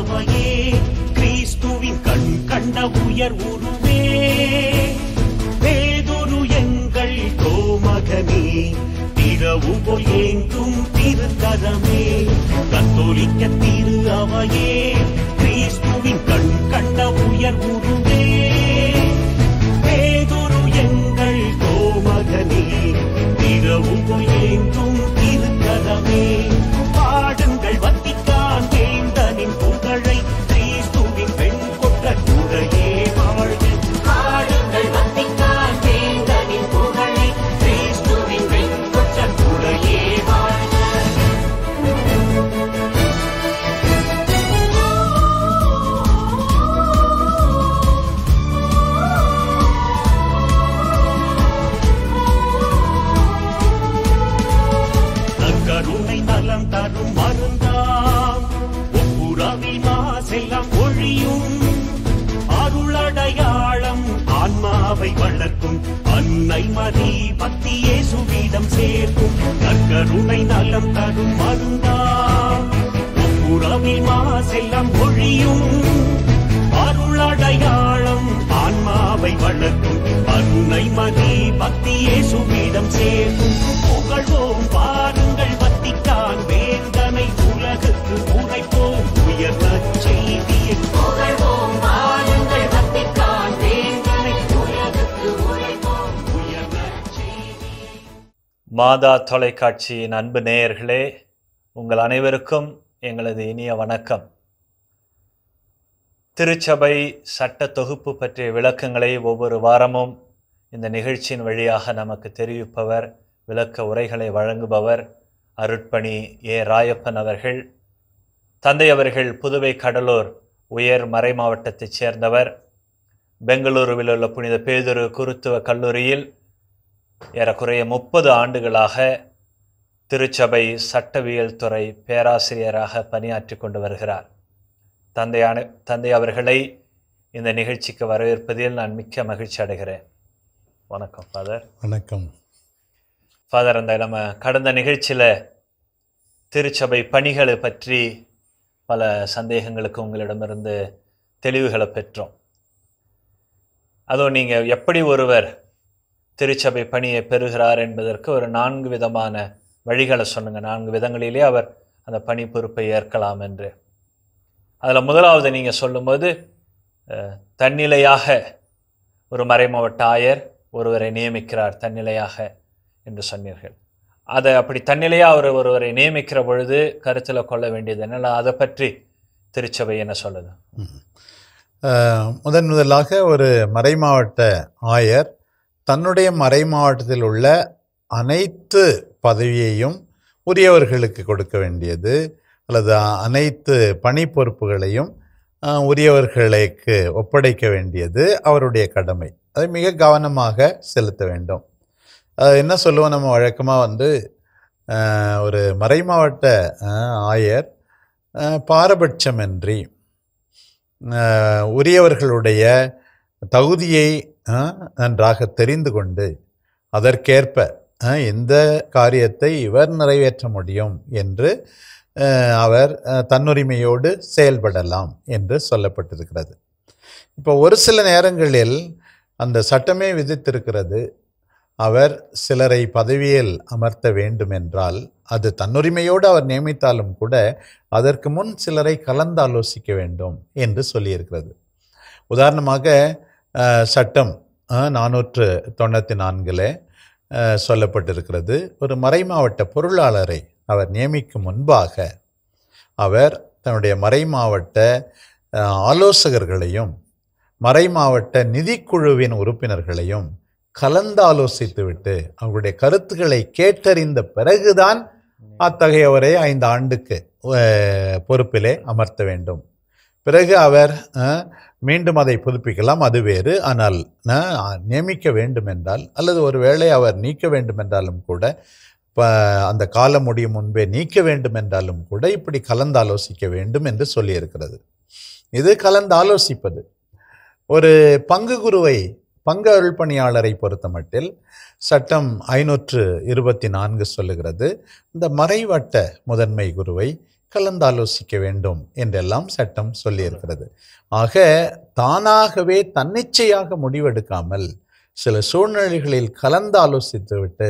அவையே கிறிஸ்துவின் கண் கண்ட உயர் உருவே பேதுரு எங்கள் கோமகனே திரவு போல் ஏங்கும் திருக்கரமே கத்தோலிக்க திரு அவையே கிறிஸ்துவின் கண் கண்ட உயர் உருவே பேதுரு எங்கள் கோமகனே திரவு போல் ஏங்கும் திருக்கரமே பாடுங்கள் வத்திக்கான் வேந்தனின் புகழை கிறிஸ்துவின் பெண் கொண்ட குடையே வாழ்க பாடுங்கள் வத்திக்கான் வேந்தனின் புகழை கிறிஸ்துவின் பெண் கொண்ட குடையே வாழ்க கருணை நலம் தரும் மருந்தாம் ஒப்புரவில் மாசெல்லாம் ஒழியும் அருளடையாளம் ஆன்மாவை வளர்க்கும் அன்னை மதி பக்தியே சுவீடம் சேர்க்கும் நற்கருணை நலம் தரும் மருந்தாம் ஒப்புரவில் மாசெல்லாம் ஒழியும் அருளடையாளம் ஆன்மாவை வளர்க்கும் அருணை மதி பக்தியே சுவீடம் சேர்க்கும் புகழ்வோம் பாருங்கள் வத்திக்கான் வேந்தனை உலகுக்கு உரைப்போம் உயர்ந்த செய்தியை புகழ்வோம் பாருங்கள் வத்திக்கான் வேந்தனை உலகுக்கு உரைப்போம் உயர்ந்த செய்தியை மாதா தொலைக்காட்சியின் அன்பு நேயர்களே உங்கள் அனைவருக்கும் எங்களது இனிய வணக்கம் திருச்சபை சட்ட தொகுப்பு பற்றிய விளக்கங்களை ஒவ்வொரு வாரமும் இந்த நிகழ்ச்சியின் வழியாக நமக்கு தெரிவிப்பவர் விளக்க உரைகளை வழங்குபவர் அருட்பணி ஏ ராயப்பன் அவர்கள் தந்தை அவர்கள் புதுவை கடலூர் உயர் மறை மாவட்டத்தைச் சேர்ந்தவர் பெங்களூருவில் உள்ள புனித பேதுரு குருத்துவ கல்லூரியில் ஏறக்குறைய முப்பது ஆண்டுகளாக திருச்சபை சட்டவியல் துறை பேராசிரியராக பணியாற்றி கொண்டு வருகிறார் தந்தையான தந்தை அவர்களை இந்த நிகழ்ச்சிக்கு வரவேற்பதில் நான் மிக்க மகிழ்ச்சி அடைகிறேன் வணக்கம் ஃபாதர் வணக்கம் ஃபாதர் அந்த நம்ம கடந்த நிகழ்ச்சியில் திருச்சபை பணிகளை பற்றி பல சந்தேகங்களுக்கு உங்களிடமிருந்து தெளிவுகளை பெற்றோம் அதுவும் நீங்கள் எப்படி ஒருவர் திருச்சபை பணியை பெறுகிறார் என்பதற்கு ஒரு நான்கு விதமான வழிகளை சொன்னுங்க நான்கு விதங்களிலே அவர் அந்த பணி பொறுப்பை ஏற்கலாம் என்று அதில் முதலாவது நீங்கள் சொல்லும்போது அஹ், தன்னிலையாக ஒரு மறைமாவட்ட ஆயர் ஒருவரை நியமிக்கிறார் தன்னிலையாக என்று சொன்னீர்கள் அதை அப்படி தன்னிலையாக அவர் ஒருவரை நியமிக்கிற பொழுது கருத்தில் கொள்ள வேண்டியது என்னென்ன அதை பற்றி திருச்சபை என்ன சொல்லுது அஹ், முதன் முதலாக ஒரு மறைமாவட்ட ஆயர் தன்னுடைய மறைமாவட்டத்தில் உள்ள அனைத்து பதவியையும் உரியவர்களுக்கு கொடுக்க வேண்டியது அல்லது அனைத்து பணி பொறுப்புகளையும் அஹ், உரியவர்களுக்கு ஒப்படைக்க வேண்டியது அவருடைய கடமை அதை மிக கவனமாக செலுத்த வேண்டும் அது என்ன சொல்லுவோம் நம்ம வழக்கமாக வந்து அஹ், ஒரு மறைமாவட்ட அஹ், ஆயர் அஹ், பாரபட்சமின்றி அஹ், உரியவர்களுடைய தகுதியை அஹ், நன்றாக தெரிந்து கொண்டு அதற்கேற்ப அஹ், எந்த காரியத்தை இவர் நிறைவேற்ற முடியும் என்று அஹ், அவர் அஹ், தன்னுரிமையோடு செயல்படலாம் என்று சொல்லப்பட்டிருக்கிறது இப்போ ஒரு சில நேரங்களில் அந்த சட்டமே விதித்திருக்கிறது அவர் சிலரை பதவியில் அமர்த்த வேண்டும் என்றால் அது தன்னுரிமையோடு அவர் நியமித்தாலும் கூட அதற்கு முன் சிலரை கலந்தாலோசிக்க வேண்டும் என்று சொல்லியிருக்கிறது உதாரணமாக அஹ், சட்டம் நானூற்று தொண்ணூற்றி நான்கில் சொல்லப்பட்டிருக்கிறது ஒரு மறைமாவட்ட பொருளாளரை அவர் நியமிக்கும் முன்பாக அவர் தன்னுடைய மறைமாவட்ட அஹ், ஆலோசகர்களையும் மறைமாவட்ட நிதிக்குழுவின் உறுப்பினர்களையும் கலந்தாலோசித்துவிட்டு அவர்களுடைய கருத்துக்களை கேட்டறிந்த பிறகுதான் அத்தகையவரை ஐந்து ஆண்டுக்கு அஹ், பொறுப்பிலே அமர்த்த வேண்டும் பிறகு அவர் அஹ், மீண்டும் அதை புதுப்பிக்கலாம் அது வேறு ஆனால் அஹ், நியமிக்க வேண்டும் என்றால் அல்லது ஒருவேளை அவர் நீக்க வேண்டும் என்றாலும் கூட இப்போ அந்த காலம் முடியும் முன்பே நீக்க வேண்டும் என்றாலும் கூட இப்படி கலந்தாலோசிக்க வேண்டும் என்று சொல்லியிருக்கிறது இது கலந்தாலோசிப்பது ஒரு பங்கு குருவை பங்கு அருள் பணியாளரை பொறுத்தமட்டில் சட்டம் ஐநூற்று இருபத்தி நான்கு சொல்லுகிறது இந்த மறைவட்ட முதன்மை குருவை கலந்தாலோசிக்க வேண்டும் என்றெல்லாம் சட்டம் சொல்லியிருக்கிறது ஆக தானாகவே தன்னிச்சையாக முடிவெடுக்காமல் சில சூழ்நிலைகளில் கலந்து ஆலோசித்துவிட்டு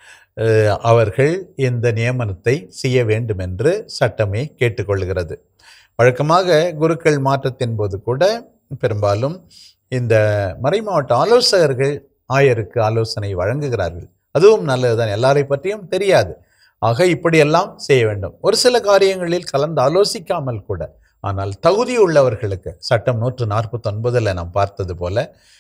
அஹ், அவர்கள் இந்த நியமனத்தை செய்ய வேண்டும் என்று சட்டமே கேட்டுக்கொள்கிறது வழக்கமாக குருக்கள் மாற்றத்தின் போது கூட பெரும்பாலும் இந்த மறைமாவட்ட ஆலோசகர்கள் ஆயருக்கு ஆலோசனை வழங்குகிறார்கள் அதுவும் நல்லதுதான் எல்லாரை பற்றியும் தெரியாது ஆக இப்படியெல்லாம் செய்ய வேண்டும் ஒரு சில காரியங்களில் கலந்து ஆலோசிக்காமல் கூட ஆனால் தகுதி உள்ளவர்களுக்கு சட்டம் நூற்று நாற்பத்தொன்பதில் நாம் பார்த்தது போல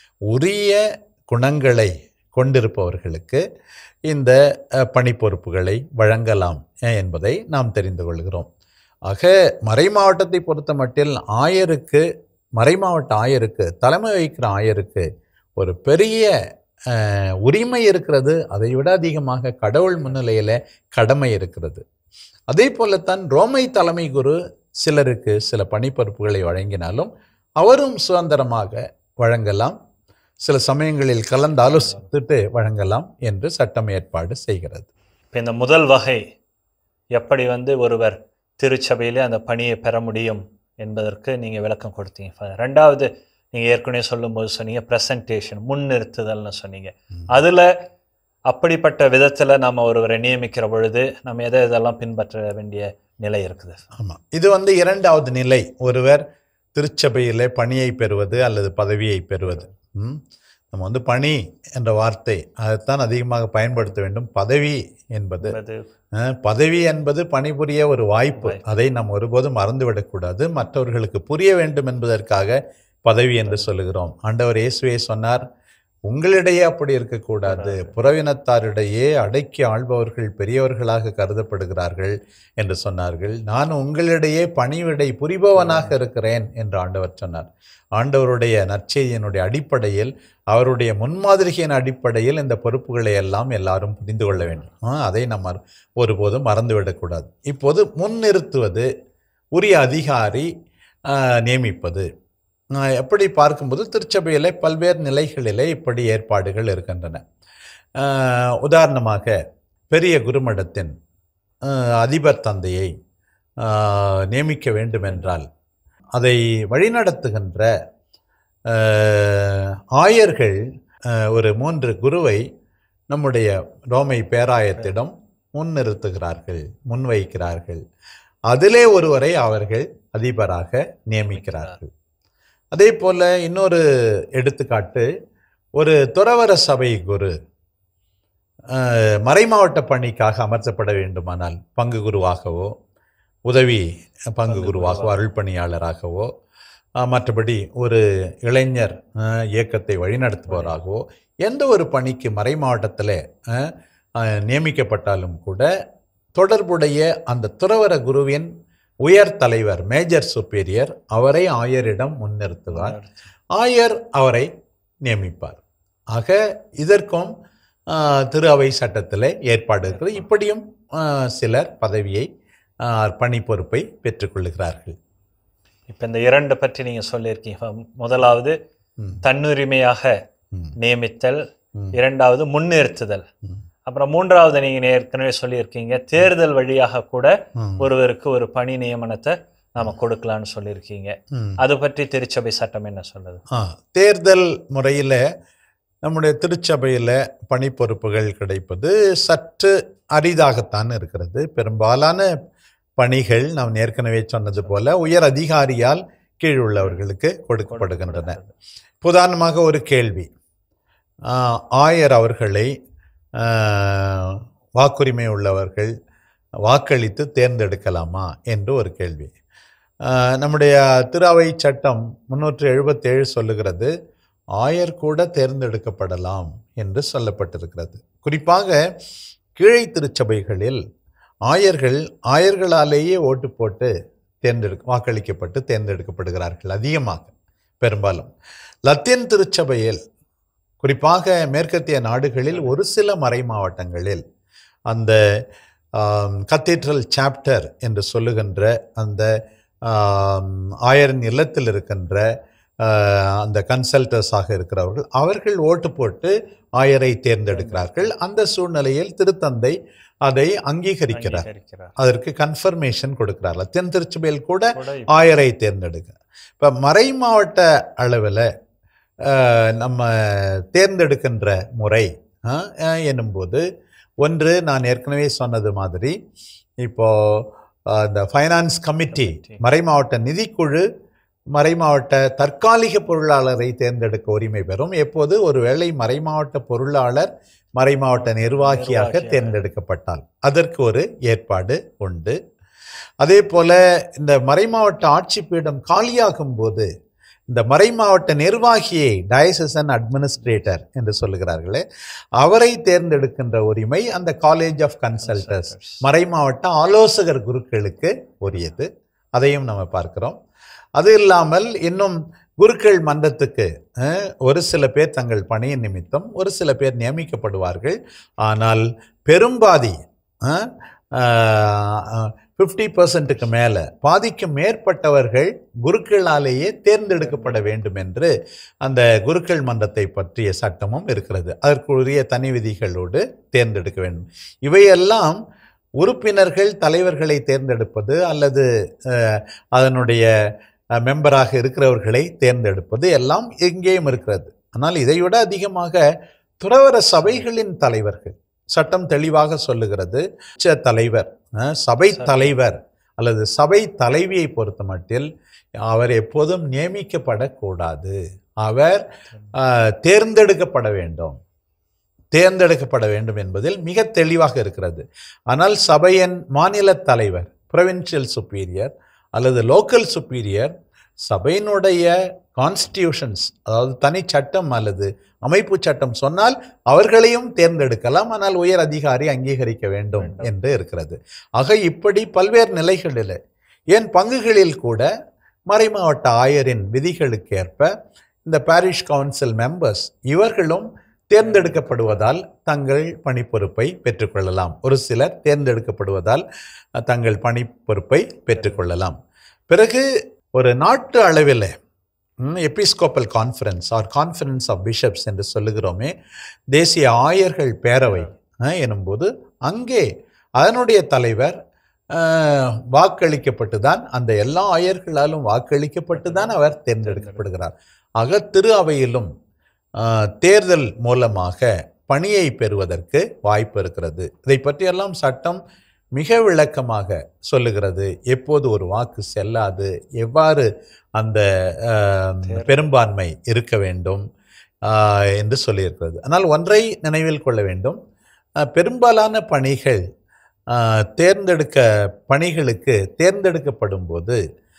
உரிய குணங்களை கொண்டிருப்பவர்களுக்கு இந்த அஹ், பணி பொறுப்புகளை வழங்கலாம் அஹ், என்பதை நாம் தெரிந்து கொள்கிறோம் ஆக மறை மாவட்டத்தை பொறுத்த மட்டில் ஆயருக்கு மறைமாவட்ட ஆயருக்கு தலைமை வகிக்கிற ஆயருக்கு ஒரு பெரிய அஹ், உரிமை இருக்கிறது அதை விட அதிகமாக கடவுள் முன்னிலையில் கடமை இருக்கிறது அதே போலத்தான் ரோமை தலைமை குரு சிலருக்கு சில பணிப்பொறுப்புகளை வழங்கினாலும் அவரும் சுதந்திரமாக வழங்கலாம் சில சமயங்களில் கலந்து ஆலோசித்துட்டு வழங்கலாம் என்று சட்டம் ஏற்பாடு செய்கிறது இப்போ இந்த முதல் வகை எப்படி வந்து ஒருவர் திருச்சபையிலே அந்த பணியை பெற முடியும் என்பதற்கு நீங்கள் விளக்கம் கொடுத்தீங்க Father. ரெண்டாவது நீங்கள் ஏற்கனவே சொல்லும்போது சொன்னீங்க ப்ரெசன்டேஷன் முன்னிறுத்துதல்னு சொன்னீங்க அதில் அப்படிப்பட்ட விதத்தில் நம்ம ஒருவரை நியமிக்கிற பொழுது நம்ம எதை இதெல்லாம் பின்பற்ற வேண்டிய நிலை இருக்குது ஆமாம் இது வந்து இரண்டாவது நிலை ஒருவர் திருச்சபையிலே பணியை பெறுவது அல்லது பதவியை பெறுவது ம்? நம்ம வந்து பணி என்ற வார்த்தை அதைத்தான் அதிகமாக பயன்படுத்த வேண்டும் பதவி என்பது அது அஹ், பதவி என்பது பணிபுரிய ஒரு வாய்ப்பு வாய்ப்பு. அதை நாம் ஒருபோதும் மறந்துவிடக்கூடாது மற்றவர்களுக்கு புரிய வேண்டும் என்பதற்காக பதவி என்று சொல்லுகிறோம் ஆண்டவர் இயேசுவே சொன்னார் உங்களிடையே அப்படி இருக்கக்கூடாது புறவினத்தாரிடையே அடக்கி ஆள்பவர்கள் பெரியவர்களாக கருதப்படுகிறார்கள் என்று சொன்னார்கள் நான் உங்களிடையே பணிவிடை புரிபவனாக இருக்கிறேன் என்று ஆண்டவர் சொன்னார் ஆண்டவருடைய நற்செய்தியினுடைய அடிப்படையில் அவருடைய முன்மாதிரியின் அடிப்படையில் இந்த பொறுப்புகளை எல்லாம் எல்லாரும் புரிந்து கொள்ள வேண்டும் ஆ, அதை நம்ம ஒருபோதும் மறந்துவிடக்கூடாது இப்போது முன்னிறுத்துவது உரிய அதிகாரி ஆ, நியமிப்பது ஆ, எப்படி பார்க்கும்போது திருச்சபையிலே பல்வேறு நிலைகளிலே இப்படி ஏற்பாடுகள் இருக்கின்றன ஆ, உதாரணமாக பெரிய குருமடத்தின் ஆ, அதிபர் தந்தையை ஆ, நியமிக்க வேண்டுமென்றால் அதை வழிநடத்துகின்ற ஆ, ஆயர்கள் ஆ, ஒரு மூன்று குருவை நம்முடைய ரோமை பேராயத்திடம் முன்னிறுத்துகிறார்கள் முன்வைக்கிறார்கள் அதிலே ஒருவரை அவர்கள் அதிபராக நியமிக்கிறார்கள் அதே போல இன்னொரு எடுத்துக்காட்டு ஒரு துறவர சபை குரு அஹ், மறைமாவட்ட பணிக்காக அமர்த்தப்பட வேண்டுமானால் பங்கு குருவாகவோ உதவி பங்கு குருவாகவோ அருள் பணியாளராகவோ அஹ், மற்றபடி ஒரு இளைஞர் அஹ், இயக்கத்தை வழிநடத்துபவராகவோ எந்த ஒரு பணிக்கு மறைமாவட்டத்தில் அஹ், அஹ், நியமிக்கப்பட்டாலும் கூட தொடர்புடைய அந்த துறவர குருவின் உயர் தலைவர் மேஜர் சுப்பீரியர் அவரை ஆயரிடம் முன்னிறுத்துவார் ஆயர் அவரை நியமிப்பார் ஆக இதற்கும் ஆ, திரு அவை சட்டத்தில் ஏற்பாடு இருக்கிறது இப்படியும் ஆ, சிலர் பதவியை ஆ, பணி பொறுப்பை பெற்றுக்கொள்கிறார்கள் இப்போ இந்த இரண்டு பற்றி நீங்கள் சொல்லியிருக்கீங்க முதலாவது ம், தன்னுரிமையாக ம், நியமித்தல் ம், இரண்டாவது முன்னிறுத்துதல் ம், அப்புறம் மூன்றாவது நீங்கள் ஏற்கனவே சொல்லியிருக்கீங்க தேர்தல் வழியாக கூட ம், ஒருவருக்கு ஒரு பணி நியமனத்தை நாம கொடுக்கலாம்னு சொல்லியிருக்கீங்க ம். அது பற்றி திருச்சபை சட்டம் என்ன சொல்லுது ஆ, தேர்தல் முறையில் நம்முடைய திருச்சபையில் பணி பொறுப்புகள் கிடைப்பது சற்று அரிதாகத்தான் இருக்கிறது பெரும்பாலான பணிகள் நாம் ஏற்கனவே சொன்னது போல உயர் அதிகாரியால் கீழ் உள்ளவர்களுக்கு கொடுக்கப்படுகின்றன உதாரணமாக ஒரு கேள்வி ஆ, ஆயர் அவர்களை ஆ, வாக்குரிமை உள்ளவர்கள் வாக்களித்து தேர்ந்தெடுக்கலாமா என்று ஒரு கேள்வி ஆ, நம்முடைய திராவை சட்டம் முன்னூற்று எழுபத்தேழு சொல்லுகிறது ஆயர் கூட தேர்ந்தெடுக்கப்படலாம் என்று சொல்லப்பட்டிருக்கிறது குறிப்பாக கீழை திருச்சபைகளில் ஆயர்கள் ஆயர்களாலேயே ஓட்டு போட்டு தேர்ந்தெடுக்க வாக்களிக்கப்பட்டு தேர்ந்தெடுக்கப்படுகிறார்கள் அதிகமாக பெரும்பாலும் லத்தீன் திருச்சபையில் குறிப்பாக மேற்கத்திய நாடுகளில் ஒரு சில மறை மாவட்டங்களில் அந்த கத்தீட்ரல் சாப்டர் என்று சொல்லுகின்ற அந்த ஆம், ஆயரின் இல்லத்தில் இருக்கின்ற அஹ், அந்த கன்சல்டர்ஸாக இருக்கிறவர்கள் அவர்கள் ஓட்டு போட்டு ஆயரை தேர்ந்தெடுக்கிறார்கள் அந்த சூழ்நிலையில் திருத்தந்தை அதை அங்கீகரிக்கிறார் அங்கீகரிக்கிறார். அதற்கு கன்ஃபர்மேஷன் கொடுக்கிறார்கள் தென் திருச்சபையில் கூட கூட ஆயரை தேர்ந்தெடுக்க இப்போ மறை மாவட்ட அளவில் நம்ம தேர்ந்தெடுக்கின்ற முறை அஹ், அஹ், என்னும்போது ஒன்று நான் ஏற்கனவே சொன்னது மாதிரி இப்போ அஹ், இந்த ஃபைனான்ஸ் கமிட்டி Committee. மறைமாவட்ட நிதிக்குழு மறைமாவட்ட தற்காலிக பொருளாளரை தேர்ந்தெடுக்க உரிமை பெறும் எப்போது ஒருவேளை மறைமாவட்ட பொருளாளர் மறைமாவட்ட நிர்வாகியாக நிர்வாகியாக. தேர்ந்தெடுக்கப்பட்டால் அதற்கு ஒரு ஏற்பாடு உண்டு அதே போல இந்த மறைமாவட்ட ஆட்சி பீடம் காலியாகும் போது இந்த மறைமாவட்ட நிர்வாகியை டயசசன் அட்மினிஸ்ட்ரேட்டர் என்று சொல்லுகிறார்களே அவரை தேர்ந்தெடுக்கின்ற உரிமை அந்த காலேஜ் ஆஃப் கன்சல்டர்ஸ் மறைமாவட்ட ஆலோசகர் குருக்களுக்கு உரியது அதையும் நம்ம பார்க்கிறோம் அது இல்லாமல் இன்னும் குருக்கள் மன்றத்துக்கு அஹ், ஒரு சில பேர் தங்கள் பணியின் நிமித்தம் ஒரு சில பேர் நியமிக்கப்படுவார்கள் ஆனால் பெரும்பாதி ஃபிஃப்டி பர்சன்ட்டுக்கு மேலே பாதிக்கு மேற்பட்டவர்கள் குருக்களாலேயே தேர்ந்தெடுக்கப்பட வேண்டும் என்று அந்த குருக்கள் மன்றத்தை பற்றிய சட்டமும் இருக்கிறது அதற்குரிய தனி விதிகளோடு தேர்ந்தெடுக்க வேண்டும் இவையெல்லாம் உறுப்பினர்கள் தலைவர்களை தேர்ந்தெடுப்பது அல்லது அஹ், அதனுடைய அஹ், மெம்பராக இருக்கிறவர்களை தேர்ந்தெடுப்பது எல்லாம் எங்கேயும் இருக்கிறது ஆனால் இதைவிட அதிகமாக துறவர சபைகளின் தலைவர்கள் சட்டம் தெளிவாக சொல்லுகிறது உச்ச தலைவர் அஹ், சபை சபை. தலைவர் அல்லது சபை தலைவியை பொறுத்த மட்டில் அவர் எப்போதும் நியமிக்கப்படக்கூடாது அவர் அஹ், தேர்ந்தெடுக்கப்பட வேண்டும் தேர்ந்தெடுக்கப்பட வேண்டும் என்பதில் மிக தெளிவாக இருக்கிறது ஆனால் சபையின் மாநில தலைவர் ப்ரொவின்ஷியல் சுப்பீரியர் அல்லது லோக்கல் சுப்பீரியர் சபையினுடைய கான்ஸ்டியூஷன்ஸ் அதாவது தனி சட்டம் அல்லது அமைப்பு சட்டம் சொன்னால் அவர்களையும் தேர்ந்தெடுக்கலாம் ஆனால் உயர் அதிகாரி அங்கீகரிக்க வேண்டும் வேண்டும். என்று இருக்கிறது ஆக இப்படி பல்வேறு நிலைகளில் ஏன் பங்குகளில் கூட மறைமாவட்ட ஆயரின் விதிகளுக்கு ஏற்ப இந்த பாரிஷ் கவுன்சில் மெம்பர்ஸ் இவர்களும் தேர்ந்தெடுக்கப்படுவதால் தங்கள் பணிப்பொறுப்பை பெற்றுக்கொள்ளலாம் ஒரு சிலர் தேர்ந்தெடுக்கப்படுவதால் அஹ், தங்கள் பணிப்பொறுப்பை பெற்றுக்கொள்ளலாம் பிறகு ஒரு நாட்டு அளவில் episcopal conference or conference of bishops என்று சொல்லுகிறோமே தேசிய ஆயர்கள் பேரவை அஹ், எனும்போது அங்கே அதனுடைய தலைவர் அஹ், வாக்களிக்கப்பட்டு தான் அந்த எல்லா ஆயர்களாலும் வாக்களிக்கப்பட்டு தான் அவர் தேர்ந்தெடுக்கப்படுகிறார் ஆக திரு அவையிலும் அஹ், தேர்தல் மூலமாக பணியை பெறுவதற்கு வாய்ப்பு இருக்கிறது இதை பற்றியெல்லாம் சட்டம் மிக விளக்கமாக சொல்லுகிறது எப்போது ஒரு வாக்கு செல்லாது எவ்வாறு அந்த அஹ், தேர்தல். பெரும்பான்மை இருக்க வேண்டும் அஹ், என்று சொல்லியிருக்கிறது ஆனால் ஒன்றை நினைவில் கொள்ள வேண்டும் அஹ், பெரும்பாலான பணிகள் அஹ், தேர்ந்தெடுக்க பணிகளுக்கு தேர்ந்தெடுக்கப்படும் போது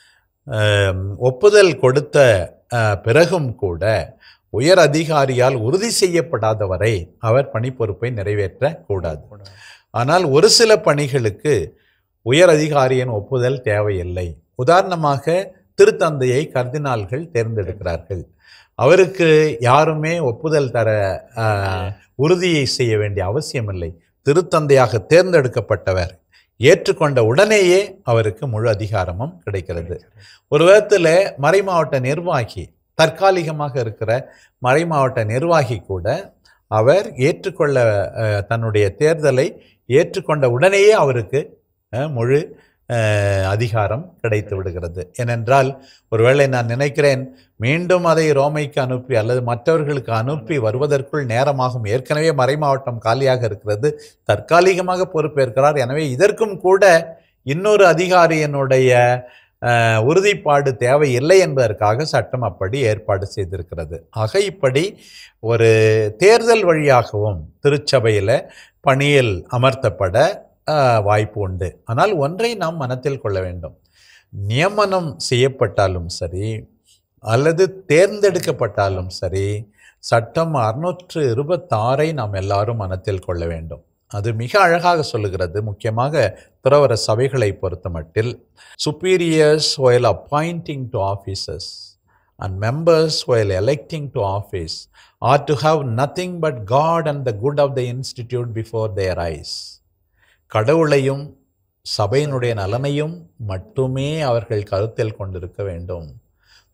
அஹ், ஒப்புதல் கொடுத்த அஹ், பிறகும் கூட உயர் அதிகாரியால் உறுதி செய்யப்படாத வரை அவர் பணிப்பொறுப்பை நிறைவேற்றக்கூடாது ஆனால் ஒரு சில பணிகளுக்கு உயர் அதிகாரியின் ஒப்புதல் தேவையில்லை உதாரணமாக திருத்தந்தையை கர்தினால்கள் தேர்ந்தெடுக்கிறார்கள் அவருக்கு யாருமே ஒப்புதல் தர ஆஹ், உறுதியை செய்ய வேண்டிய அவசியமில்லை திருத்தந்தையாக தேர்ந்தெடுக்கப்பட்டவர் ஏற்றுக்கொண்ட உடனேயே அவருக்கு முழு அதிகாரமும் கிடைக்கிறது ஒரு விதத்தில் மறைமாவட்ட நிர்வாகி தற்காலிகமாக இருக்கிற மறைமாவட்ட நிர்வாகி கூட அவர் ஏற்றுக்கொள்ள அஹ், தன்னுடைய தேர்தலை ஏற்றுக்கொண்ட உடனேயே அவருக்கு அஹ், முழு அஹ், அதிகாரம் கிடைத்து விடுகிறது ஏனென்றால் ஒருவேளை நான் நினைக்கிறேன் மீண்டும் அதை ரோமைக்கு அனுப்பி அல்லது மற்றவர்களுக்கு அனுப்பி வருவதற்குள் நேரமாகும் ஏற்கனவே மறைமாவட்டம் காலியாக இருக்கிறது தற்காலிகமாக பொறுப்பேற்கிறார் எனவே இதற்கும் கூட இன்னொரு அதிகாரியினுடைய அஹ், உறுதிப்பாடு தேவையில்லை என்பதற்காக சட்டம் அப்படி ஏற்பாடு செய்திருக்கிறது ஆக இப்படி ஒரு தேர்தல் வழியாகவும் திருச்சபையில் பணியில் அமர்த்தப்பட அஹ், வாய்ப்பு உண்டு ஆனால் ஒன்றை நாம் மனத்தில் கொள்ள வேண்டும் நியமனம் செய்யப்பட்டாலும் சரி அல்லது தேர்ந்தெடுக்கப்பட்டாலும் சரி சட்டம் அறுநூற்று இருபத்தாறை நாம் எல்லாரும் மனத்தில் கொள்ள வேண்டும் அது மிக அழகாக சொல்லுகிறது முக்கியமாக துறவர சபைகளை பொறுத்த மட்டில் superiors while appointing to offices and members while electing to office are to have nothing but God and the good of the institute before their eyes. கடவுளையும் சபையினுடைய நலனையும் மட்டுமே அவர்கள் கருத்தில் கொண்டிருக்க வேண்டும்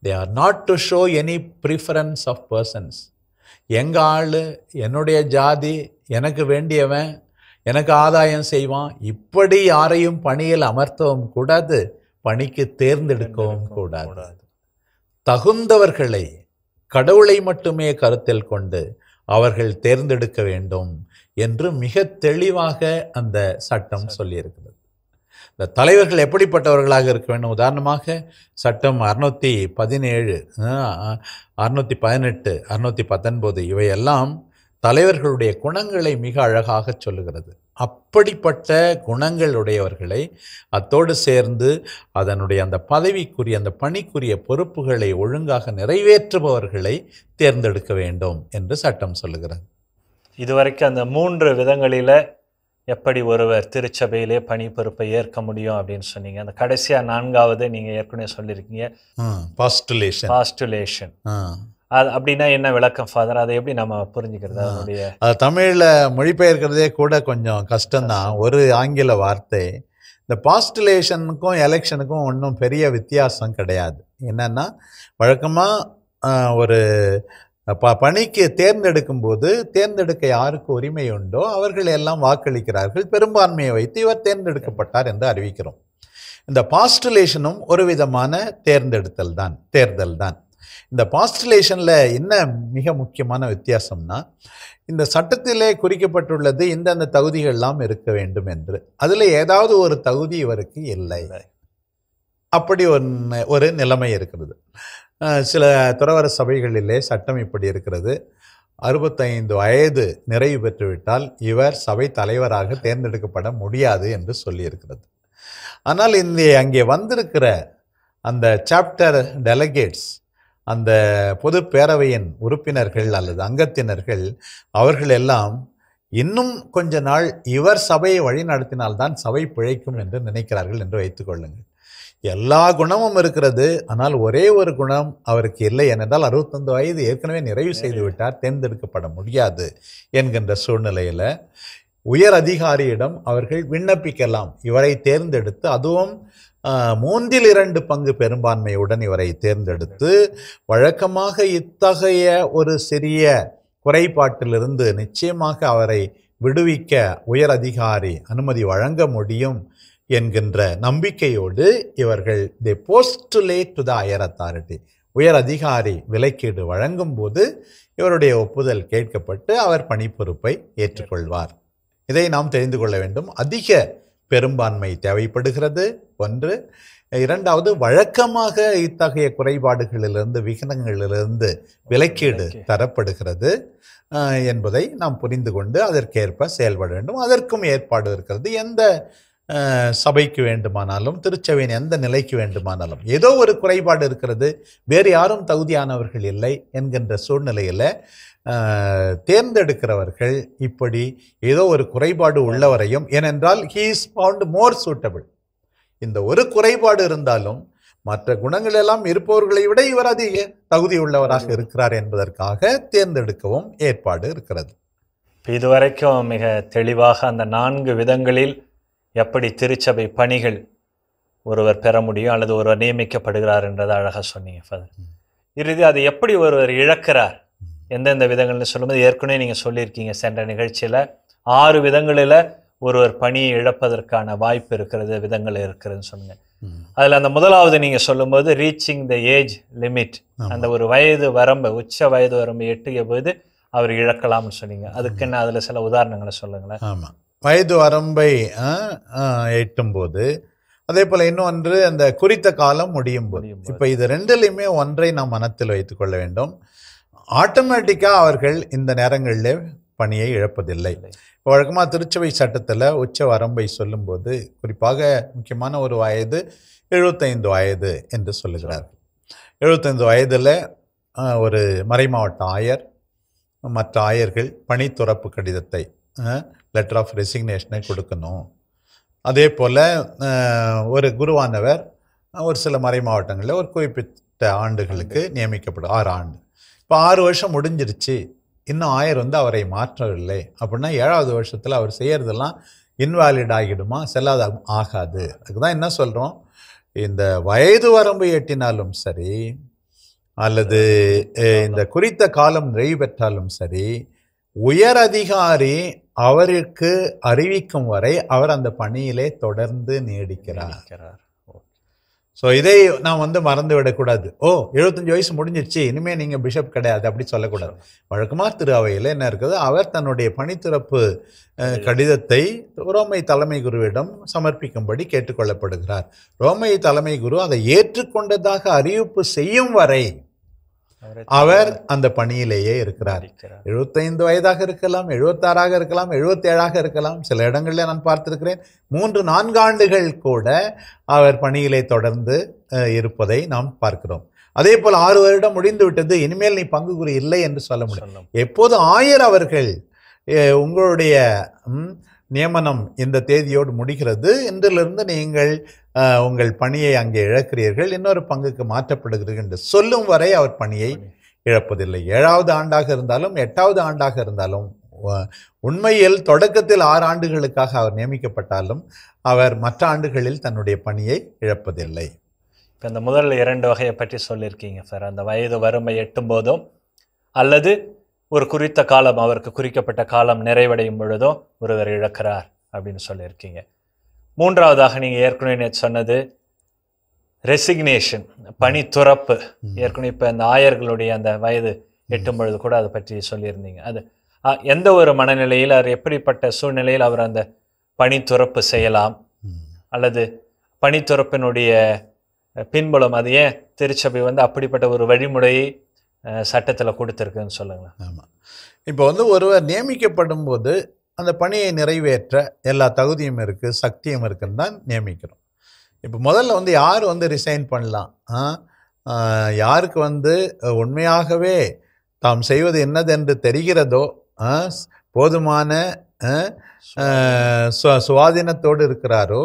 they are not to show any preference of persons எங்கள் ஆள் என்னுடைய ஜாதி எனக்கு வேண்டியவன் எனக்கு ஆதாயம் செய்வான் இப்படி யாரையும் பணியில் அமர்த்தவும் கூடாது பணிக்கு தேர்ந்தெடுக்கவும் கூடாது தகுந்தவர்களை கடவுளை மட்டுமே கருத்தில் கொண்டு அவர்கள் தேர்ந்தெடுக்க வேண்டும் என்று மிக தெளிவாக அந்த சட்டம் சொல்லியிருக்கிறது இந்த தலைவர்கள் எப்படிப்பட்டவர்களாக இருக்க வேண்டும் உதாரணமாக சட்டம் அறுநூற்றி பதினேழு அறுநூற்றி பதினெட்டு அறுநூற்றி பத்தொன்பது இவையெல்லாம் தலைவர்களுடைய குணங்களை மிக அழகாக சொல்லுகிறது அப்படிப்பட்ட குணங்களுடையவர்களை அத்தோடு சேர்ந்து அதனுடைய அந்த பதவிக்குரிய அந்த பணிக்குரிய பொறுப்புகளை ஒழுங்காக நிறைவேற்றுபவர்களை தேர்ந்தெடுக்க வேண்டும் என்று சட்டம் சொல்லுகிறது இதுவரைக்கும் அந்த மூன்று விதங்களில எப்படி ஒருவர் திருச்சபையிலே பணி பொறுப்பை ஏற்க முடியும் அப்படின்னு சொன்னீங்க அந்த கடைசியா நான்காவது நீங்க ஏற்கனவே சொல்லியிருக்கீங்க பாஸ்டுலேஷன் பாஸ்டுலேஷன் அது அப்படின்னா என்ன விளக்கம் ஃபாதர் அதை எப்படி நம்ம புரிஞ்சுக்கிறது அதனுடைய அது தமிழில் மொழிபெயர்க்கிறதே கூட கொஞ்சம் கஷ்டம்தான் ஒரு ஆங்கில வார்த்தை இந்த பாஸ்டுலேஷனுக்கும் எலெக்ஷனுக்கும் ஒன்றும் பெரிய வித்தியாசம் கிடையாது என்னன்னா வழக்கமாக ஒரு ப பணிக்கு தேர்ந்தெடுக்கும் போது தேர்ந்தெடுக்க யாருக்கு உரிமை உண்டோ அவர்கள் எல்லாம் வாக்களிக்கிறார்கள் பெரும்பான்மையை வைத்து இவர் தேர்ந்தெடுக்கப்பட்டார் என்று அறிவிக்கிறோம் இந்த பாஸ்டுலேஷனும் ஒரு விதமான தேர்ந்தெடுத்தல் தான் தேர்தல் தான் இந்த பாஸ்டுலேஷனில் என்ன மிக முக்கியமான வித்தியாசம்னா இந்த சட்டத்திலே குறிக்கப்பட்டுள்ளது இந்தந்த தகுதிகள்லாம் இருக்க வேண்டும் என்று அதில் ஏதாவது ஒரு தகுதி இவருக்கு இல்லை அப்படி ஒன்று ஒரு நிலைமை இருக்கிறது அஹ் சில துறவர சபைகளிலே சட்டம் இப்படி இருக்கிறது அறுபத்தைந்து வயது நிறைவு பெற்றுவிட்டால் இவர் சபை தலைவராக தேர்ந்தெடுக்கப்பட முடியாது என்று சொல்லியிருக்கிறது ஆனால் இந்த அங்கே வந்திருக்கிற அந்த சாப்டர் டெலகேட்ஸ் அந்த பொது பேரவையின் உறுப்பினர்கள் அல்லது அங்கத்தினர்கள் அவர்கள் எல்லாம் இன்னும் கொஞ்ச நாள் இவர் சபையை வழி நடத்தினால்தான் சபை பிழைக்கும் என்று நினைக்கிறார்கள் என்று வைத்துக்கொள்ளுங்கள் எல்லா குணமும் இருக்கிறது ஆனால் ஒரே ஒரு குணம் அவருக்கு இல்லை ஏனென்றால் அறுபத்தொந்து வயது ஏற்கனவே நிறைவு செய்து விட்டார் தேர்ந்தெடுக்கப்பட முடியாது என்கின்ற சூழ்நிலையில் உயர் அதிகாரியிடம் அவர்கள் விண்ணப்பிக்கலாம் இவரை தேர்ந்தெடுத்து அதுவும் ஆஹ், மூன்றில் இரண்டு பங்கு பெரும்பான்மையுடன் இவரை தேர்ந்தெடுத்து வழக்கமாக இத்தகைய ஒரு சிறிய குறைபாட்டிலிருந்து நிச்சயமாக அவரை விடுவிக்க உயர் அதிகாரி அனுமதி வழங்க முடியும் என்கின்ற நம்பிக்கையோடு இவர்கள் the postulate to the higher authority உயர் அதிகாரி விலைக்கீடு வழங்கும் போது இவருடைய ஒப்புதல் கேட்கப்பட்டு அவர் பணிப்பொறுப்பை ஏற்றுக்கொள்வார் இதை நாம் தெரிந்து கொள்ள வேண்டும் அதிக பெரும்பான்மை தேவைப்படுகிறது ஒன்று இரண்டாவது வழக்கமாக இத்தகைய குறைபாடுகளிலிருந்து விகிதங்களிலிருந்து விலக்கீடு தரப்படுகிறது அஹ், என்பதை நாம் புரிந்து கொண்டு அதற்கேற்ப செயல்பட வேண்டும் அதற்கும் ஏற்பாடு இருக்கிறது எந்த அஹ், சபைக்கு வேண்டுமானாலும் திருச்சபையின் எந்த நிலைக்கு வேண்டுமானாலும் ஏதோ ஒரு குறைபாடு இருக்கிறது வேறு யாரும் தகுதியானவர்கள் இல்லை என்கின்ற சூழ்நிலையில் அஹ், தேர்ந்தெடுக்கிறவர்கள் இப்படி ஏதோ ஒரு குறைபாடு உள்ளவரையும் ஏனென்றால் he is found more suitable இந்த ஒரு குறைபாடு இருந்தாலும் மற்ற குணங்கள் எல்லாம் இருப்பவர்களை விட இவர் அதிக தகுதி உள்ளவராக இருக்கிறார் என்பதற்காக தேர்ந்தெடுக்கவும் ஏற்பாடு இருக்கிறது இப்ப இதுவரைக்கும் மிக தெளிவாக அந்த நான்கு விதங்களில் எப்படி திருச்சபை பணிகள் ஒருவர் பெற முடியும் அல்லது ஒருவர் நியமிக்கப்படுகிறார் என்றதை அழகாக சொன்னீங்க ஃபாதர் இறுதி அது எப்படி ஒருவர் இழக்கிறார் எந்தெந்த விதங்கள்னு சொல்லும்போது ஏற்கனவே நீங்கள் சொல்லியிருக்கீங்க சென்ற நிகழ்ச்சியில் ஆறு விதங்களில் ஒருவர் பணியை இழப்பதற்கான வாய்ப்பு இருக்கிறது விதங்கள் இருக்கிறதுன்னு சொன்னீங்க அதில் அந்த முதலாவது நீங்கள் சொல்லும்போது ரீச்சிங் த ஏஜ் லிமிட் ஆமா. அந்த ஒரு வயது வரம்பு உச்ச வயது வரம்பு எட்டிய போது அவர் இழக்கலாம்னு சொன்னீங்க அதுக்கு என்ன அதில் சில உதாரணங்களை சொல்லுங்களேன் ஆமாம் வயது வரம்பை ஆ, ஆ, எட்டும்போது அதே போல் இன்னொன்று அந்த குறித்த காலம் முடியும் போது முடியும் போது. இப்போ இது ரெண்டுலையுமே ஒன்றை நாம் மனத்தில் வைத்துக்கொள்ள வேண்டும் ஆட்டோமேட்டிக்காக அவர்கள் இந்த நேரங்களிலே பணியை இழப்பதில்லை இப்போ வழக்கமாக திருச்சபை சட்டத்தில் உச்ச வரம்பை சொல்லும்போது குறிப்பாக முக்கியமான ஒரு வயது எழுபத்தைந்து வயது என்று சொல்லுகிறார்கள் எழுபத்தைந்து வயதில் ஒரு மறைமாவட்ட ஆயர் மற்ற ஆயர்கள் பணி துறப்பு கடிதத்தை லெட்டர் ஆஃப் ரெசிக்னேஷனை கொடுக்கணும் அதே போல் ஒரு குருவானவர் அஹ், ஒரு சில மறை மாவட்டங்களில் ஒரு குறிப்பிட்ட ஆண்டுகளுக்கு நியமிக்கப்படும் ஆறு ஆண்டு இப்போ ஆறு வருஷம் முடிஞ்சிருச்சு இன்னும் ஆயர் வந்து அவரை மாற்றவில்லை அப்படின்னா ஏழாவது வருஷத்தில் அவர் செய்யறதெல்லாம் இன்வாலிட் ஆகிடுமா செல்லாத ஆகாது அதுக்கு தான் என்ன சொல்கிறோம் இந்த வயது வரம்பு எட்டினாலும் சரி அல்லது அஹ், இந்த குறித்த காலம் நிறைவு பெற்றாலும் சரி உயர் அதிகாரி அவருக்கு அறிவிக்கும் வரை அவர் அந்த பணியிலே தொடர்ந்து நீடிக்கிறார் இருக்கிறார். ஓ. ஸோ இதை நாம் வந்து மறந்து விடக்கூடாது ஓ எழுபத்தஞ்சு வயசு முடிஞ்சிருச்சு இனிமே நீங்க பிஷப் கிடையாது அப்படி சொல்லக்கூடாது வழக்கமாக திரு அவையில் என்ன இருக்குது அவர் தன்னுடைய பணித்திறப்பு அஹ், கடிதத்தை ரோமை தலைமை குருவிடம் சமர்ப்பிக்கும்படி கேட்டுக்கொள்ளப்படுகிறார் ரோமை தலைமை குரு அதை ஏற்றுக்கொண்டதாக அறிவிப்பு செய்யும் வரை அவரை அவர் அந்த பணியிலேயே இருக்கிறார் இருக்கிறார். எழுபத்தைந்து வயதாக இருக்கலாம் எழுபத்தாறாக இருக்கலாம் எழுபத்தேழாக இருக்கலாம் சில இடங்களில் நான் பார்த்திருக்கிறேன் மூன்று நான்கு ஆண்டுகள் கூட அவர் பணியிலே தொடர்ந்து அஹ், இருப்பதை நாம் பார்க்கிறோம் அதே போல் ஆறு வருடம் முடிந்து விட்டது இனிமேல் நீ பங்கு குறி இல்லை என்று சொல்ல முடியும் சொல்லும். எப்போது ஆயர் அவர்கள் அஹ், உங்களுடைய ம், நியமனம் இந்த தேதியோடு முடிகிறது இன்றிலிருந்து நீங்கள் அஹ், உங்கள் பணியை அங்கே இழக்கிறீர்கள் இன்னொரு பங்குக்கு மாற்றப்படுகிறீர்கள் என்று சொல்லும் வரை அவர் பணியை இழப்பதில்லை ஏழாவது ஆண்டாக இருந்தாலும் எட்டாவது ஆண்டாக இருந்தாலும் உ- உண்மையில் தொடக்கத்தில் ஆறு ஆண்டுகளுக்காக அவர் நியமிக்கப்பட்டாலும் அவர் மற்ற ஆண்டுகளில் தன்னுடைய பணியை இழப்பதில்லை இப்போ இந்த முதல் இரண்டு வகையை பற்றி சொல்லியிருக்கீங்க சார் அந்த வயது வறுமை எட்டும் போதும் அல்லது ஒரு குறித்த காலம் அவருக்கு குறிக்கப்பட்ட காலம் நிறைவடையும் பொழுதும் ஒருவர் இழக்கிறார் அப்படின்னு சொல்லியிருக்கீங்க மூன்றாவதாக நீங்கள் ஏற்கனவே நேத்து சொன்னது ரெசிக்னேஷன் பணி துறப்பு ஏற்கனவே இப்போ இந்த ஆயர்களுடைய அந்த வயது எட்டும் பொழுது கூட அதை பற்றி சொல்லியிருந்தீங்க அது அ, எந்த ஒரு மனநிலையில் அவர் எப்படிப்பட்ட சூழ்நிலையில் அவர் அந்த பணி துறப்பு செய்யலாம் ம். அல்லது பணித்துறப்பினுடைய அஹ், பின்புலம் அது ஏன் திருச்சபை வந்து அப்படிப்பட்ட ஒரு வழிமுறையை சட்டத்தில் கொடுத்துருக்குன்னு சொல்லுங்களேன் ஆமாம் இப்போ வந்து ஒருவர் நியமிக்கப்படும் போது அந்த பணியை நிறைவேற்ற எல்லா தகுதியும் இருக்குது சக்தியும் இருக்குன்னு தான் நியமிக்கிறோம் இப்போ முதல்ல வந்து யார் வந்து ரிசைன் பண்ணலாம் ஆ? ஆ, யாருக்கு வந்து அஹ், உண்மையாகவே தாம் செய்வது என்னதென்று தெரிகிறதோ ஆ, ஸ்- போதுமான ஆ, ஆஹ் சு- சுவாதீனத்தோடு இருக்கிறாரோ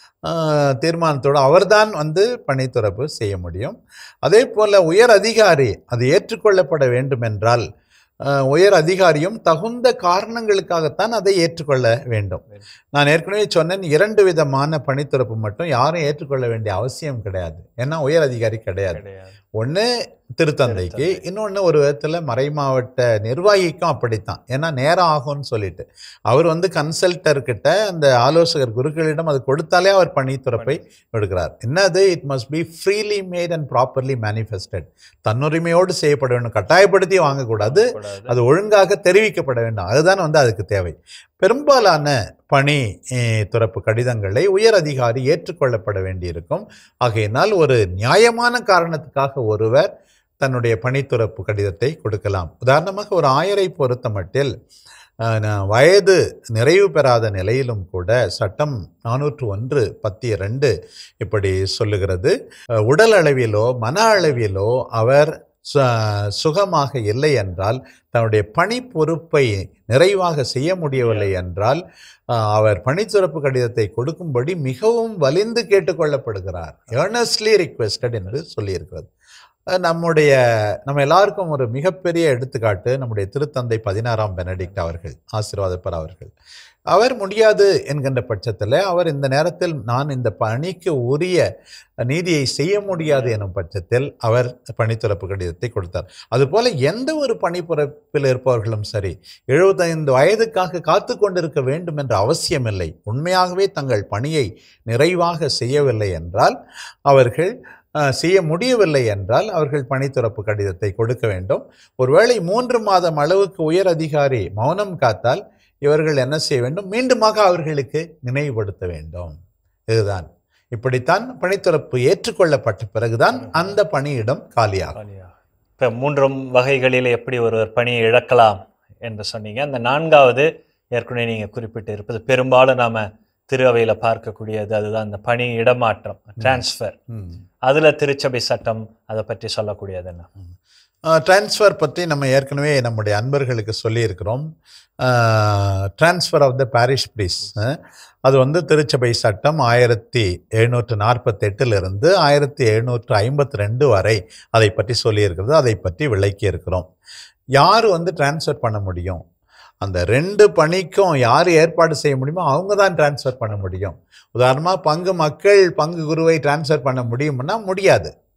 ஆஹ் தீர்மானத்தோடு அவர்தான் வந்து பணி துறப்பு செய்ய முடியும் அதே போல உயர் அதிகாரி அது ஏற்றுக்கொள்ளப்பட வேண்டும் என்றால் ஆஹ் உயர் அதிகாரியும் தகுந்த காரணங்களுக்காகத்தான் அதை ஏற்றுக்கொள்ள வேண்டும் நான் ஏற்கனவே சொன்னேன் இரண்டு விதமான பணித்துறப்பு மட்டும் யாரும் ஏற்றுக்கொள்ள வேண்டிய அவசியம் கிடையாது ஏன்னா உயர் அதிகாரி கிடையாது கிடையாது ஒன்று திருத்தந்தைக்கு இன்னொன்று ஒரு விதத்தில் மறைமாவட்ட நிர்வாகிக்கும் அப்படித்தான் ஏன்னா நேரம் ஆகும்னு சொல்லிட்டு அவர் வந்து கன்சல்டர்கிட்ட அந்த ஆலோசகர் குருக்களிடம் அது கொடுத்தாலே அவர் பணி துறப்பை எடுக்கிறார் என்னது it must be freely made and properly manifested தன்னுரிமையோடு செய்யப்பட வேண்டும் கட்டாயப்படுத்தி வாங்கக்கூடாது கூடாது. அது ஒழுங்காக தெரிவிக்கப்பட வேண்டும் அதுதான் வந்து அதுக்கு தேவை பெரும்பாலான பணி eh, துறப்பு கடிதங்களை உயர் அதிகாரி ஏற்றுக்கொள்ளப்பட வேண்டியிருக்கும் ஆகையினால் ஒரு நியாயமான காரணத்துக்காக ஒருவர் தன்னுடைய பணித்துறப்பு கடிதத்தை கொடுக்கலாம் உதாரணமாக ஒரு ஆயரை பொறுத்த மட்டில் அஹ், ந- வயது நிறைவு பெறாத நிலையிலும் கூட சட்டம் நானூற்று ஒன்று பத்தி ரெண்டு இப்படி சொல்லுகிறது அஹ், உடல் அளவிலோ மன அளவிலோ அவர் சு- சுகமாக இல்லை என்றால் தன்னுடைய பணி பொறுப்பை நிறைவாக செய்ய முடியவில்லை என்றால் அஹ், அவர் பணித்துறப்பு கடிதத்தை கொடுக்கும்படி மிகவும் வலிந்து கேட்டுக்கொள்ளப்படுகிறார் ஏர்னஸ்ட்லி ரிக்வெஸ்டட் என்று சொல்லியிருக்கிறது அஹ், நம்முடைய நம்ம எல்லாருக்கும் ஒரு மிகப்பெரிய எடுத்துக்காட்டு நம்முடைய திருத்தந்தை பதினாறாம் பெனடிக்ட் அவர்கள் ஆசீர்வாதப்பர் அவர்கள் அவர் முடியாது என்கின்ற பட்சத்தில் அவர் இந்த நேரத்தில் நான் இந்த பணிக்கு உரிய நீதியை செய்ய முடியாது எனும் பட்சத்தில் அவர் பணித்துறப்பு கடிதத்தை கொடுத்தார் அதுபோல எந்த ஒரு பணிப்புறப்பில் இருப்பவர்களும் சரி எழுபத்தைந்து வயதுக்காக காத்து கொண்டிருக்க வேண்டும் என்ற அவசியமில்லை உண்மையாகவே தங்கள் பணியை நிறைவாக செய்யவில்லை என்றால் அவர்கள் அஹ், செய்ய முடியவில்லை என்றால் அவர்கள் பணித்துறப்பு கடிதத்தை கொடுக்க வேண்டும் ஒருவேளை மூன்று மாதம் அளவுக்கு உயர் அதிகாரி மௌனம் காத்தால் இவர்கள் என்ன செய்ய வேண்டும் மீண்டுமாக அவர்களுக்கு நினைவுபடுத்த வேண்டும் இதுதான் இப்படித்தான் பணித்துறப்பு ஏற்றுக்கொள்ளப்பட்ட பிறகுதான் அந்த பணியிடம் காலியாகும் இப்போ மூன்றும் வகைகளில் எப்படி ஒருவர் பணியை இழக்கலாம் என்று சொன்னீங்க அந்த நான்காவது ஏற்கனவே நீங்கள் குறிப்பிட்டு இருப்பது பெரும்பாலும் நாம திரு அவையில் பார்க்கக்கூடியது அதுதான் அந்த பணி இடமாற்றம் டிரான்ஸ்ஃபர் ம். அதுல திருச்சபை சட்டம் அதை பற்றி சொல்லக்கூடியது என்ன ட்ரான்ஸ்ஃபர் பற்றி நம்ம ஏற்கனவே நம்முடைய அன்பர்களுக்கு சொல்லியிருக்கிறோம் transfer of the parish priest அது வந்து திருச்சபை சட்டம் ஆயிரத்தி எழுநூற்று நாற்பத்தெட்டிலிருந்து ஆயிரத்தி எழுநூற்று ஐம்பத்தி ரெண்டு வரை அதை பற்றி சொல்லியிருக்கிறது அதை பற்றி விளக்கி இருக்கிறோம் யார் வந்து ட்ரான்ஸ்ஃபர் பண்ண முடியும் அந்த ரெண்டு பணிக்கும் யார் ஏற்பாடு செய்ய முடியுமோ அவங்க தான் ட்ரான்ஸ்ஃபர் பண்ண முடியும் உதாரணமாக பங்கு மக்கள் பங்கு குருவை ட்ரான்ஸ்ஃபர் பண்ண முடியும்னா முடியாது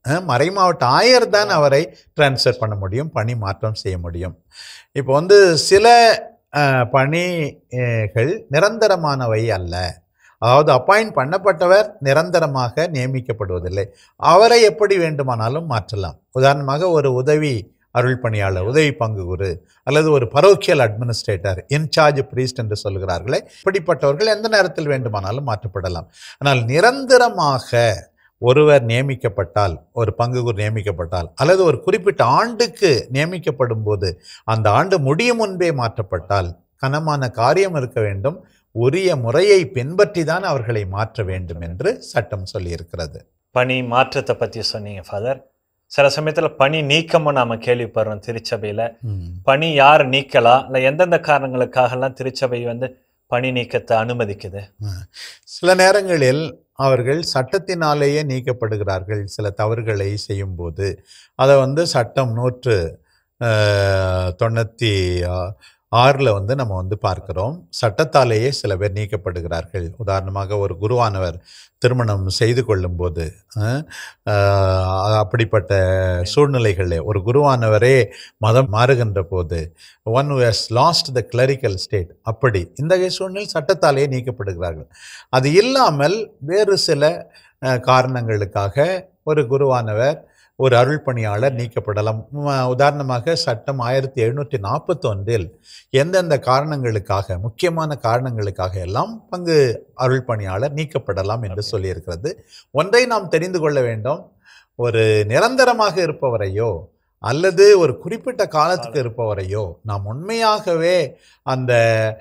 அஹ், மறைமாவட்ட ஆயர் தான் அவரை டிரான்ஸ்ஃபர் பண்ண முடியும் பணி மாற்றம் செய்ய முடியும் இப்போ வந்து சில அஹ், பணிகள் நிரந்தரமானவை அல்ல அதாவது அப்பாயிண்ட் பண்ணப்பட்டவர் நிரந்தரமாக நியமிக்கப்படுவதில்லை அவரை எப்படி வேண்டுமானாலும் மாற்றலாம் உதாரணமாக ஒரு உதவி அருள் பணியாளர் உதவி பங்கு குரு அல்லது ஒரு பரோக்கியல் அட்மினிஸ்ட்ரேட்டர் இன்சார்ஜ் பிரீஸ்ட் என்று சொல்கிறார்களே இப்படிப்பட்டவர்கள் எந்த நேரத்தில் வேண்டுமானாலும் மாற்றப்படலாம் ஆனால் நிரந்தரமாக ஒருவர் நியமிக்கப்பட்டால் ஒரு பங்குகுர் நியமிக்கப்பட்டால் அல்லது ஒரு குறிப்பிட்ட ஆண்டுக்கு நியமிக்கப்படும் போது அந்த ஆண்டு முடியும் முன்பே மாற்றப்பட்டால் கனமான காரியம் இருக்க வேண்டும் உரிய முறையை பின்பற்றி தான் அவர்களை மாற்ற வேண்டும் என்று சட்டம் சொல்லியிருக்கிறது பணி மாற்றத்தை பற்றி சொன்னீங்க ஃபாதர் சில சமயத்தில் பணி நீக்கமும் நாம் கேள்விப்படுறோம் திருச்சபையில் ம். பணி யார் நீக்கலாம் இல்லை எந்தெந்த காரணங்களுக்காகலாம் திருச்சபை வந்து பணி நீக்கத்தை அனுமதிக்குது சில நேரங்களில் அவர்கள் சட்டத்தினாலேயே நீக்கப்படுகிறார்கள் சில தவறுகளை செய்யும்போது அதை வந்து சட்டம் நூற்று அஹ், தொண்ணூற்றி ஆறில் வந்து நம்ம வந்து பார்க்கிறோம் சட்டத்தாலேயே சில பேர் நீக்கப்படுகிறார்கள் உதாரணமாக ஒரு குருவானவர் திருமணம் செய்து கொள்ளும்போது அஹ், அஹ், அப்படிப்பட்ட சூழ்நிலைகளில் ஒரு குருவானவரே மதம் மாறுகின்ற போது one has lost the clerical state அப்படி இந்த வகை சூழ்நிலை சட்டத்தாலேயே நீக்கப்படுகிறார்கள் அது இல்லாமல் வேறு சில அஹ், காரணங்களுக்காக ஒரு குருவானவர் ஒரு அருள் பணியாளர் நீக்கப்படலாம் உம், உதாரணமாக சட்டம் ஆயிரத்தி எழுநூற்றி நாற்பத்தொன்றில் எந்தெந்த காரணங்களுக்காக முக்கியமான காரணங்களுக்காக எல்லாம் பங்கு அருள் பணியாளர் நீக்கப்படலாம் என்று Okay. சொல்லியிருக்கிறது ஒன்றை நாம் தெரிந்து கொள்ள வேண்டும் ஒரு நிரந்தரமாக இருப்பவரையோ அல்லது ஒரு குறிப்பிட்ட காலத்துக்கு இருப்பவரையோ நாம் உண்மையாகவே அந்த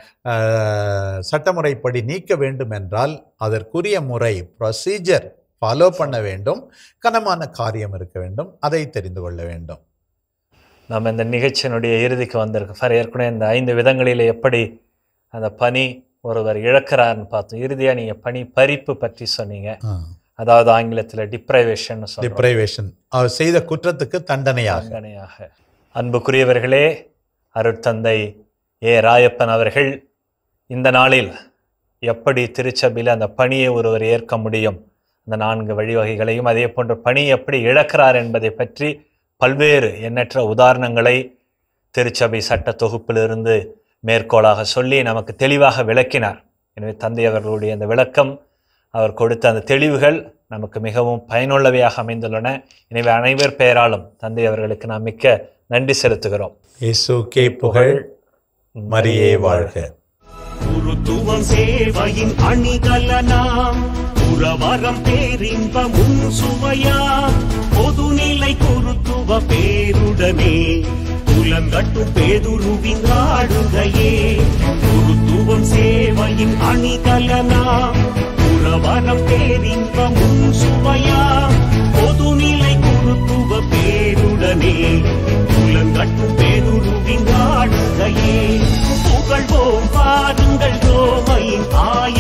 அஹ், சட்டமுறைப்படி நீக்க வேண்டும் என்றால் அதற்குரிய முறை ப்ரொசீஜர் ஃபாலோ பண்ண வேண்டும் கனமான காரியம் இருக்க வேண்டும் அதை தெரிந்து கொள்ள வேண்டும் நம்ம இந்த நிகழ்ச்சியினுடைய இறுதிக்கு வந்திருக்கோம் சார் ஏற்கனவே இந்த ஐந்து விதங்களில் எப்படி அந்த பணி ஒருவர் இழக்கிறார்னு பார்த்தோம் இறுதியாக நீங்கள் பணி பறிப்பு பற்றி சொன்னீங்க அதாவது ஆங்கிலத்தில் டிப்ரைவேஷன் சொல்கிறோம் டிப்ரைவேஷன் அவர் செய்த குற்றத்துக்கு தண்டனையாக தண்டனையாக அன்புக்குரியவர்களே அருட்தந்தை ஏ ராயப்பன் அவர்கள் இந்த நாளில் எப்படி திருச்சபையில் அந்த பணியை ஒருவர் ஏற்க முடியும் அந்த நான்கு வழிவகைகளையும் அதே போன்ற பணி எப்படி இழக்கிறார் என்பதை பற்றி பல்வேறு எண்ணற்ற உதாரணங்களை திருச்சபை சட்ட தொகுப்பிலிருந்து மேற்கோளாக சொல்லி நமக்கு தெளிவாக விளக்கினார் எனவே தந்தை அவர்களுடைய அந்த விளக்கம் அவர் கொடுத்த அந்த தெளிவுகள் நமக்கு மிகவும் பயனுள்ளவையாக அமைந்துள்ளன எனவே அனைவர் பெயராலும் தந்தை அவர்களுக்கு நாம் மிக்க நன்றி செலுத்துகிறோம் இயேசு கே புகழ் மரியே வாழ்க குருத்துவம் சேவையின் அணிகலனாம் புறவரம் பேரின்பமும் சுவையா பொதுநிலை குருத்துவ பேருடனே புலங்கட்டும் பேதுருவின் ஆளுகையே குருத்துவம் சேவையின் அணிகலனாம் புறவரம் பேரின்பமும் சுவையா பொதுநிலை குருத்துவ பேருடனே புலங்கட்டும் பேதுருவின் ஆளுகையே புகழ்வோம் பாருங்கள் ரோமையின் ஆய